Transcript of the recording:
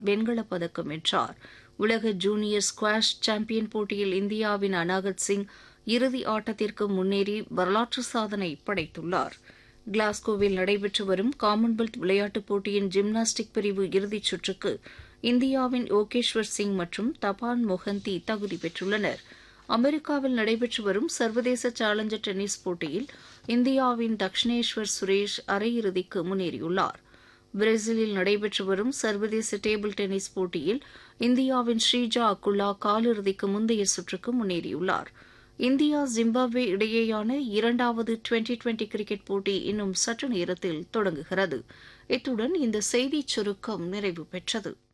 வெண்கலப் பதக்கம் வென்றார் உலக ஜூனியர் ஸ்குவாஷ் சாம்பியன் போட்டியில் இந்தியாவின் அனாகத் சிங் இறுதி ஆட்டத்திற்கு முன்னேறி வரலாற்று சாதனை படைத்துள்ளார் கிளாஸ்கோவில் நடைபெற்று வரும் காமன்வெல்த் விளையாட்டுப் போட்டியின் ஜிம்னாஸ்டிக் பிரிவு இறுதிச் சுற்றுக்கு இந்தியாவின் யோகேஸ்வர் சிங் மற்றும் தபான் மொஹந்தி தகுதி பெற்றுள்ளனர் அமெரிக்காவில் நடைபெற்று வரும் சர்வதேச சேலஞ்சர் டென்னிஸ் போட்டியில் இந்தியாவின் தக்ஷினேஸ்வர் சுரேஷ் அரையிறுதிக்கு முன்னேறியுள்ளார் பிரேசிலில் நடைபெற்று வரும் சர்வதேச டேபிள் டென்னிஸ் போட்டியில் இந்தியாவின் ஸ்ரீஜா அக்குல்லா காலிறுதிக்கு முந்தைய சுற்றுக்கு முன்னேறியுள்ளார் இந்தியா ஜிம்பாப்வே இடையேயான இரண்டாவது டுவெண்டி டுவெண்டி கிரிக்கெட் போட்டி இன்னும் சற்று நேரத்தில் தொடங்குகிறது இத்துடன் இந்த செய்திச் சுருக்கம் நிறைவு பெற்றது